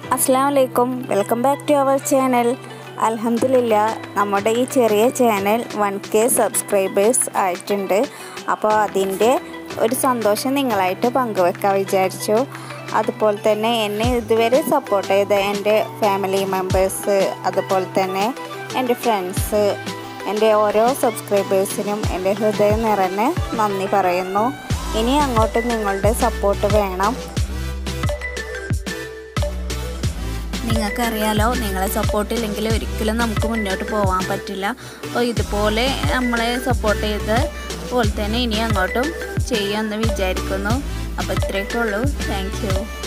അസ്സാം വലൈക്കും welcome back to our channel അലഹമില്ല നമ്മുടെ ഈ ചെറിയ ചാനൽ വൺ കെ സബ്സ്ക്രൈബേഴ്സ് ആയിട്ടുണ്ട് അപ്പോൾ അതിൻ്റെ ഒരു സന്തോഷം നിങ്ങളായിട്ട് പങ്കുവെക്കാൻ വിചാരിച്ചു അതുപോലെ തന്നെ എന്നെ ഇതുവരെ സപ്പോർട്ട് ചെയ്ത എൻ്റെ ഫാമിലി മെമ്പേഴ്സ് അതുപോലെ തന്നെ എൻ്റെ ഫ്രണ്ട്സ് എൻ്റെ ഓരോ സബ്സ്ക്രൈബേഴ്സിനും എൻ്റെ ഹൃദയം നിറഞ്ഞ് നന്ദി പറയുന്നു ഇനി അങ്ങോട്ട് നിങ്ങളുടെ സപ്പോർട്ട് വേണം നിങ്ങൾക്കറിയാലോ നിങ്ങളെ സപ്പോർട്ട് ഇല്ലെങ്കിൽ ഒരിക്കലും നമുക്ക് മുന്നോട്ട് പോകാൻ പറ്റില്ല അപ്പോൾ ഇതുപോലെ നമ്മളെ സപ്പോർട്ട് ചെയ്ത് പോലെ തന്നെ ഇനി അങ്ങോട്ടും ചെയ്യുമെന്ന് വിചാരിക്കുന്നു അപ്പോൾ ഇത്രയൊക്കെ ഉള്ളൂ താങ്ക്